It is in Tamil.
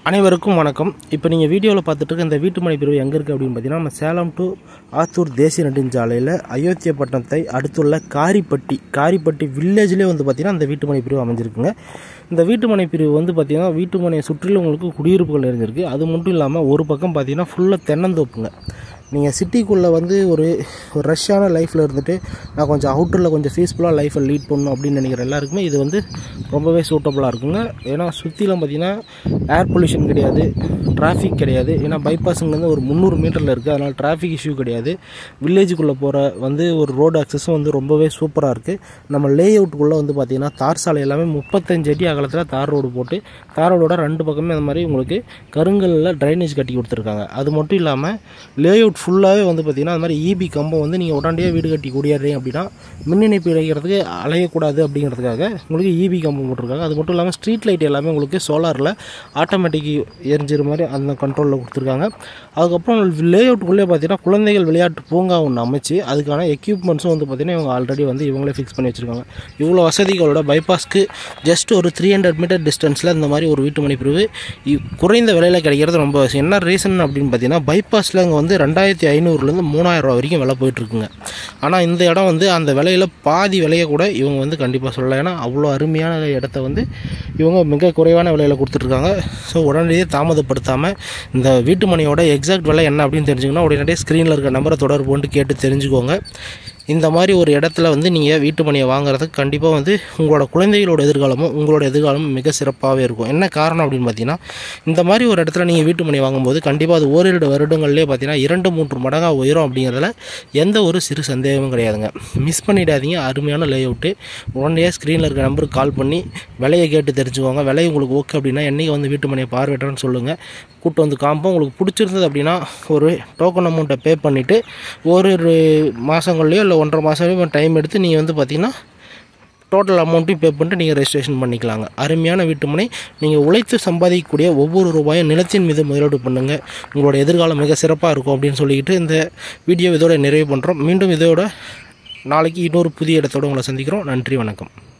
அனைவருக்கும் வணக்கம் இப்போ நீங்கள் வீடியோவில் பார்த்துட்டு இருக்க இந்த வீட்டு மனை பிரிவு எங்கே இருக்குது அப்படின்னு பார்த்தீங்கன்னா நம்ம சேலம் டு ஆத்தூர் தேசிய நெடுஞ்சாலையில் அயோத்தியப்பட்டினத்தை அடுத்துள்ள காரிப்பட்டி காரிப்பட்டி வில்லேஜ்லேயே வந்து பார்த்திங்கன்னா இந்த வீட்டு மனை பிரிவு அமைஞ்சிருக்குங்க இந்த வீட்டு மனை பிரிவு வந்து பார்த்திங்கன்னா வீட்டு மனையை சுற்றிலும் உங்களுக்கு குடியிருப்புகள் நிறைஞ்சிருக்கு அது மட்டும் இல்லாமல் ஒரு பக்கம் பார்த்திங்கன்னா ஃபுல்லாக தென்னந்தோப்புங்க நீங்கள் சிட்டிக்குள்ளே வந்து ஒரு ஒரு ரஷ்ஷான லைஃப்பில் இருந்துட்டு நான் கொஞ்சம் அவுட்டரில் கொஞ்சம் பீஸ்ஃபுல்லாக லைஃப்பை லீட் பண்ணணும் அப்படின்னு நினைக்கிற எல்லாருக்குமே இது வந்து ரொம்பவே சூட்டபுளாக இருக்குங்க ஏன்னா சுற்றிலும் பார்த்தீங்கன்னா ஏர் பொல்யூஷன் கிடையாது டிராஃபிக் கிடையாது ஏன்னா பைபாஸுங்கிறது ஒரு முந்நூறு மீட்டரில் இருக்குது அதனால் டிராஃபிக் இஷ்யூ கிடையாது வில்லேஜுக்குள்ளே போகிற வந்து ஒரு ரோடு அக்சஸும் வந்து ரொம்பவே சூப்பராக இருக்குது நம்ம லே அவுட்டுக்குள்ளே வந்து பார்த்திங்கன்னா தார் சாலை எல்லாமே முப்பத்தஞ்சு அடி அகலத்தில் தார் ரோடு போட்டு தார் ரோடோட ரெண்டு பக்கமே அந்த மாதிரி உங்களுக்கு கருங்கல்லில் ட்ரைனேஜ் கட்டி கொடுத்துருக்காங்க அது மட்டும் இல்லாமல் லே அவுட் ஃபுல்லாகவே வந்து பார்த்திங்கன்னா அது மாதிரி இபி கம்பம் வந்து நீங்கள் உடனடியாக வீடு கட்டி குடியேறீங்க அப்படின்னா மின் இணைப்பு இணைக்கிறதுக்கு அலையக்கூடாது அப்படிங்கிறதுக்காக உங்களுக்கு இபி கம்பம் போட்டிருக்காங்க அது மட்டும் இல்லாமல் ஸ்ட்ரீட் லைட் எல்லாமே உங்களுக்கு சோலாரில் ஆட்டோமேட்டிக் எரிஞ்சிற மாதிரி அந்த கண்ட்ரோலில் கொடுத்துருக்காங்க அதுக்கப்புறம் லே அவுட்டுக்குள்ளே பார்த்தீங்கன்னா குழந்தைகள் விளையாட்டு பூங்கா ஒன்று அமைச்சு அதுக்கான எக்யூப்மெண்ட்ஸும் வந்து பார்த்திங்கன்னா இவங்க ஆல்ரெடி வந்து இவங்களே ஃபிக்ஸ் பண்ணி வச்சுருக்காங்க இவ்வளோ வசதிகளோட பைபாஸ்க்கு ஜஸ்ட் ஒரு த்ரீ ஹண்ட்ரட் மீட்டர் டிஸ்டன்ஸில் இந்த மாதிரி ஒரு வீட்டு மனை பிரிவு இ- குறைந்த விலையில் கிடைக்கிறது ரொம்ப அவசியம். என்ன ரீசன் அப்படின்னு பார்த்தீங்கன்னா பைபாஸில் இங்கே வந்து ரெண்டாயிரத்தி ஐநூறுலேருந்து மூணாயிரம் ரூபா வரைக்கும் விலை போயிட்டுருக்குங்க ஆனால் இந்த இடம் வந்து அந்த விலையில் பாதி விலையை கூட இவங்க வந்து கண்டிப்பாக சொல்லலாம் ஏன்னா அவ்வளோ அருமையான இடத்த வந்து இவங்க மிக குறைவான விலையில் கொடுத்துட்ருக்காங்க ஸோ உடனடியே தாமதப்படுத்தாமல் இந்த வீட்டு மனையோட எக்ஸாக்ட் விலை என்ன அப்படின்னு தெரிஞ்சுக்கணும் உடனடியே ஸ்க்ரீனில் இருக்க நம்பரை தொடர்பு கொண்டு கேட்டு தெரிஞ்சுக்கோங்க இந்த மாதிரி ஒரு இடத்துல வந்து நீங்கள் வீட்டு மனையை வாங்குறதுக்கு கண்டிப்பாக வந்து உங்களோட குழந்தைகளோட எதிர்காலமும் உங்களோட எதிர்காலமும் மிக சிறப்பாகவே இருக்கும் என்ன காரணம் அப்படின்னு பார்த்தீங்கன்னா இந்த மாதிரி ஒரு இடத்துல நீங்கள் வீட்டு மனை வாங்கும்போது கண்டிப்பாக அது ஓரிரு வருடங்கள்லேயே பார்த்தீங்கன்னா இரண்டு மூன்று மடங்காக உயரும் அப்படிங்கிறதுல எந்த ஒரு சிறு சந்தேகமும் கிடையாதுங்க மிஸ் பண்ணிடாதீங்க அருமையான லே அவுட்டு உடனடியாக ஸ்க்ரீனில் இருக்க நம்பருக்கு கால் பண்ணி விலையை கேட்டு தெரிஞ்சுக்கோங்க விலை உங்களுக்கு ஓகே அப்படின்னா என்றைக்கு வந்து வீட்டு மனையை பார்வையிட்டோன்னு சொல்லுங்கள் கூட்டு வந்து காம்போம் உங்களுக்கு பிடிச்சிருந்தது அப்படின்னா ஒரு டோக்கன் அமௌண்ட்டை பே பண்ணிவிட்டு ஒரு ஒரு மாதங்கள்லையோ இல்லை ஒன்றரை மாதம்லையோ டைம் எடுத்து நீங்கள் வந்து பார்த்தீங்கன்னா டோட்டல் அமௌண்ட்டையும் பே பண்ணிட்டு நீங்கள் ரெஜிஸ்ட்ரேஷன் பண்ணிக்கலாங்க அருமையான வீட்டுமனை நீங்கள் உழைத்து சம்பாதிக்கக்கூடிய ஒவ்வொரு ரூபாயும் நிலத்தின் மீது முதலீடு பண்ணுங்கள் உங்களோட எதிர்காலம் மிக சிறப்பாக இருக்கும் அப்படின்னு சொல்லிக்கிட்டு இந்த வீடியோ இதோட நிறைவு பண்ணுறோம் மீண்டும் இதோட நாளைக்கு இன்னொரு புதிய இடத்தோட உங்களை சந்திக்கிறோம் நன்றி வணக்கம்